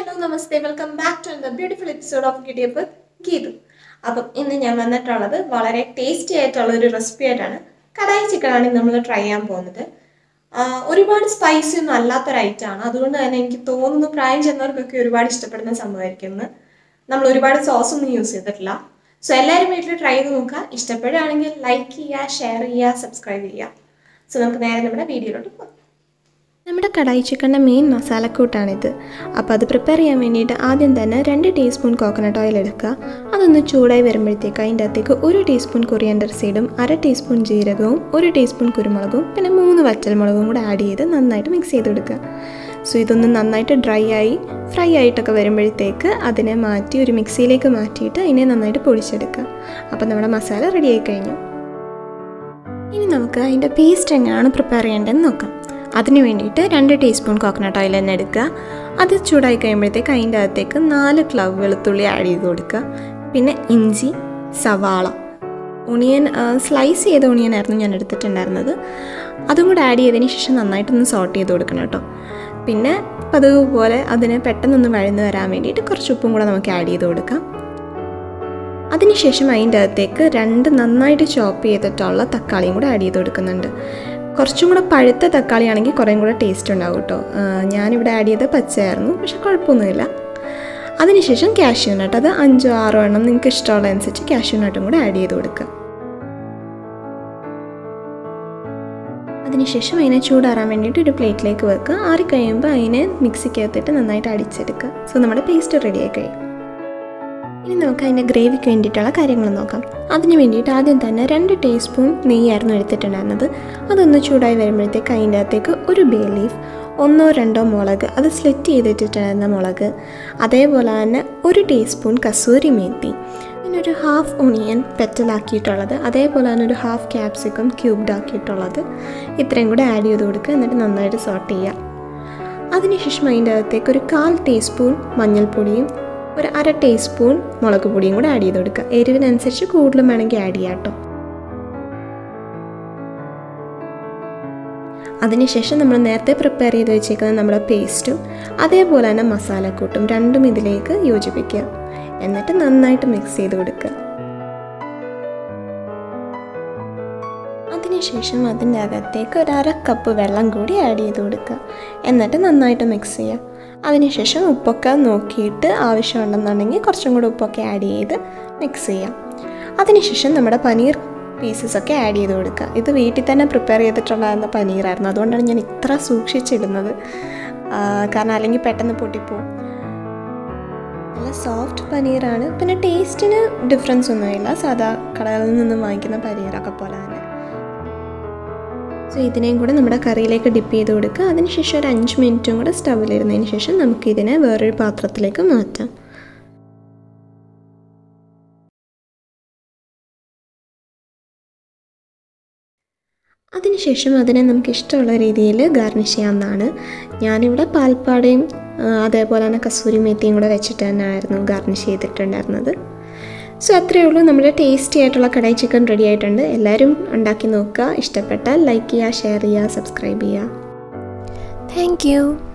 hello നമസ്തേ welcome back to the beautiful episode of Giddyup Geethu അപ്പം ഇന്ന് ഞാൻ വന്നിട്ടുള്ളത് വളരെ ടേസ്റ്റി ആയിട്ടുള്ള ഒരു റെസിപ്പി ആയിട്ടാണ് കടായി ചിക്കനാണ് നമ്മൾ ട്രൈ ചെയ്യാൻ പോകുന്നത് ആ, ഒരുപാട് സ്പൈസി ഒന്നും അല്ലാത്തൊരു ഐറ്റമാണ് അതുകൊണ്ട് തന്നെ എനിക്ക് തോന്നുന്നു പ്രായം ചെന്നവർക്കൊക്കെ ഒരുപാട് ഇഷ്ടപ്പെടുന്ന സംഭവമായിരിക്കും ഇന്ന് നമ്മൾ ഒരുപാട് സോസ് ഒന്നും യൂസ് ചെയ്തിട്ടില്ല സോ എല്ലാവരും വീട്ടിൽ ട്രൈ ചെയ്ത് നോക്കുക ഇഷ്ടപ്പെടുകയാണെങ്കിൽ ലൈക്ക് ചെയ്യുക ഷെയർ ചെയ്യുക സബ്സ്ക്രൈബ് ചെയ്യുക സോ നമുക്ക് നേരെ നമ്മുടെ വീഡിയോയിലോട്ട് പോകാം നമ്മുടെ കടായി ചിക്കൻ്റെ മെയിൻ മസാലക്കൂട്ടാണിത് അപ്പോൾ അത് പ്രിപ്പയർ ചെയ്യാൻ വേണ്ടിയിട്ട് ആദ്യം തന്നെ രണ്ട് ടീസ്പൂൺ കോക്കനട്ട് ഓയിൽ എടുക്കുക അതൊന്ന് ചൂടായി വരുമ്പോഴത്തേക്ക് അതിൻ്റെ അകത്തേക്ക് ഒരു ടീസ്പൂൺ കൊറിയൻഡർ സീഡും അര ടീസ്പൂൺ ജീരകവും ഒരു ടീസ്പൂൺ കുരുമുളകും പിന്നെ മൂന്ന് വറ്റൽമുളകും കൂടെ ആഡ് ചെയ്ത് നന്നായിട്ട് മിക്സ് ചെയ്ത് കൊടുക്കുക സോ ഇതൊന്ന് നന്നായിട്ട് ഡ്രൈ ആയി ഫ്രൈ ആയിട്ടൊക്കെ വരുമ്പോഴത്തേക്ക് അതിനെ മാറ്റി ഒരു മിക്സിയിലേക്ക് മാറ്റിയിട്ട് അതിനെ നന്നായിട്ട് പൊടിച്ചെടുക്കുക അപ്പോൾ നമ്മുടെ മസാല റെഡി ആയി കഴിഞ്ഞു ഇനി നമുക്ക് അതിൻ്റെ പേസ്റ്റ് എങ്ങനെയാണ് പ്രിപ്പയർ ചെയ്യേണ്ടതെന്ന് നോക്കാം അതിന് വേണ്ടിയിട്ട് രണ്ട് ടീസ്പൂൺ കോക്കനട്ട് ഓയിൽ തന്നെ എടുക്കുക അത് ചൂടായി കഴിയുമ്പോഴത്തേക്ക് അതിൻ്റെ അകത്തേക്ക് നാല് ക്ലവ് വെളുത്തുള്ളി ആഡ് ചെയ്ത് കൊടുക്കുക പിന്നെ ഇഞ്ചി സവാള ഒണിയൻ സ്ലൈസ് ചെയ്ത ഒണിയൻ ആയിരുന്നു ഞാൻ എടുത്തിട്ടുണ്ടായിരുന്നത് അതും കൂടെ ആഡ് ചെയ്തതിന് ശേഷം നന്നായിട്ടൊന്ന് സോട്ട് ചെയ്ത് കൊടുക്കണം കേട്ടോ പിന്നെ പതിവ് പോലെ അതിനെ പെട്ടെന്നൊന്ന് വഴന്ന് വരാൻ വേണ്ടിയിട്ട് കുറച്ച് ഉപ്പും കൂടെ നമുക്ക് ആഡ് ചെയ്ത് കൊടുക്കാം അതിനുശേഷം അതിൻ്റെ അകത്തേക്ക് രണ്ട് നന്നായിട്ട് ചോപ്പ് ചെയ്തിട്ടുള്ള തക്കാളിയും കൂടെ ആഡ് ചെയ്ത് കൊടുക്കുന്നുണ്ട് കുറച്ചും കൂടെ പഴുത്ത തക്കാളി ആണെങ്കിൽ കുറേം കൂടെ ടേസ്റ്റ് ഉണ്ടാവും കേട്ടോ ആ, ഞാനിവിടെ ആഡ് ചെയ്ത പച്ചയായിരുന്നു പക്ഷെ കുഴപ്പമൊന്നുമില്ല അതിനുശേഷം കാഷ്യൂ നട്ട് അത് അഞ്ചോ ആറോ എണ്ണം നിങ്ങൾക്ക് ഇഷ്ടമുള്ള അനുസരിച്ച് കാഷ്യൂ നട്ടും കൂടെ ആഡ് ചെയ്ത് കൊടുക്കുക അതിനുശേഷം അതിനെ ചൂടാറാൻ വേണ്ടിയിട്ട് ഒരു പ്ലേറ്റിലേക്ക് വെക്കുക ആറിക്കഴിയുമ്പോൾ അതിനെ മിക്സിക്കകത്തിട്ട് നന്നായിട്ട് അടിച്ചെടുക്കുക സോ നമ്മുടെ പേസ്റ്റ് റെഡിയായി കഴിയും ഇനി നമുക്ക് അതിൻ്റെ ഗ്രേവിക്ക് വേണ്ടിയിട്ടുള്ള കാര്യങ്ങൾ നോക്കാം അതിന് വേണ്ടിയിട്ട് ആദ്യം തന്നെ രണ്ട് ടീസ്പൂൺ നെയ്യായിരുന്നു എടുത്തിട്ടുണ്ടായിരുന്നത് അതൊന്ന് ചൂടായി വരുമ്പോഴത്തേക്ക് അതിൻ്റെ അകത്തേക്ക് ഒരു ബേ ലീഫ് ഒന്നോ രണ്ടോ മുളക് അത് സ്ലിറ്റ് ചെയ്തിട്ടിട്ടുണ്ടായിരുന്ന മുളക് അതേപോലെ തന്നെ ഒരു ടീസ്പൂൺ കസൂരി മേത്തി പിന്നെ ഒരു ഹാഫ് ഒണിയൻ പെറ്റലാക്കിയിട്ടുള്ളത് അതേപോലെ തന്നെ ഒരു ഹാഫ് ക്യാപ്സിക്കം ക്യൂബ്ഡ് ആക്കിയിട്ടുള്ളത് ഇത്രയും കൂടെ ആഡ് ചെയ്ത് കൊടുക്കുക എന്നിട്ട് നന്നായിട്ട് സോട്ട് ചെയ്യുക അതിനുശേഷം അതിൻ്റെ അകത്തേക്ക് ഒരു കാൽ ടീസ്പൂൺ മഞ്ഞൾപ്പൊടിയും ഒരു അര ടീസ്പൂൺ മുളക് പൊടിയും കൂടെ ആഡ് ചെയ്ത് കൊടുക്കുക എരിവിനനുസരിച്ച് കൂടുതലും വേണമെങ്കിൽ ആഡ് ചെയ്യാം കേട്ടോ അതിനുശേഷം നമ്മൾ നേരത്തെ പ്രിപ്പയർ ചെയ്ത് വെച്ചേക്കുന്ന നമ്മുടെ പേസ്റ്റും അതേപോലെ തന്നെ മസാലക്കൂട്ടും രണ്ടും ഇതിലേക്ക് യോജിപ്പിക്കുക എന്നിട്ട് നന്നായിട്ട് മിക്സ് ചെയ്ത് കൊടുക്കുക അതിനുശേഷം അതിൻ്റെ അകത്തേക്ക് ഒരു അര കപ്പ് വെള്ളം കൂടി ആഡ് ചെയ്ത് കൊടുക്കുക എന്നിട്ട് നന്നായിട്ട് മിക്സ് ചെയ്യുക അതിനുശേഷം ഉപ്പൊക്കെ നോക്കിയിട്ട് ആവശ്യമുണ്ടെന്നുണ്ടെങ്കിൽ കുറച്ചും കൂടി ഉപ്പൊക്കെ ആഡ് ചെയ്ത് മിക്സ് ചെയ്യാം അതിനുശേഷം നമ്മുടെ പനീർ പീസസ് ഒക്കെ ആഡ് ചെയ്ത് കൊടുക്കുക ഇത് വീട്ടിൽ തന്നെ പ്രിപ്പയർ ചെയ്തിട്ടുണ്ടായിരുന്ന പനീറായിരുന്നു അതുകൊണ്ടാണ് ഞാൻ ഇത്ര സൂക്ഷിച്ചിടുന്നത് ആ, കാരണം അല്ലെങ്കിൽ പെട്ടെന്ന് പൊട്ടിപ്പോവും നല്ല സോഫ്റ്റ് പനീറാണ് പിന്നെ ടേസ്റ്റിന് ഡിഫറൻസ് ഒന്നുമില്ല സാധാ കടകളിൽ നിന്നും വാങ്ങിക്കുന്ന പനീറൊക്കെ പോലെ തന്നെ സോ ഇതിനെയും കൂടെ നമ്മുടെ കറിയിലേക്ക് ഡിപ്പ് ചെയ്ത് കൊടുക്കുക അതിനുശേഷം ഒരു അഞ്ച് മിനിറ്റും കൂടെ സ്റ്റവിലിരുന്നതിന് ശേഷം നമുക്കിതിനെ വേറൊരു പാത്രത്തിലേക്ക് മാറ്റാം അതിനുശേഷം അതിനെ നമുക്ക് ഇഷ്ടമുള്ള രീതിയിൽ ഗാർണിഷ് ചെയ്യാവുന്നതാണ് ഞാനിവിടെ പാൽപ്പാടയും ആ, അതേപോലെ തന്നെ കസൂരി മേത്തിയും കൂടെ വെച്ചിട്ട് തന്നെയായിരുന്നു ഗാർണിഷ് ചെയ്തിട്ടുണ്ടായിരുന്നത് സോ അത്രയേ ഉള്ളൂ നമ്മുടെ ടേസ്റ്റി ആയിട്ടുള്ള കടായി ചിക്കൻ റെഡി ആയിട്ടുണ്ട് എല്ലാവരും ഉണ്ടാക്കി നോക്കുക ഇഷ്ടപ്പെട്ടാൽ ലൈക്ക് ചെയ്യുക ഷെയർ ചെയ്യുക സബ്സ്ക്രൈബ് ചെയ്യുക താങ്ക് യു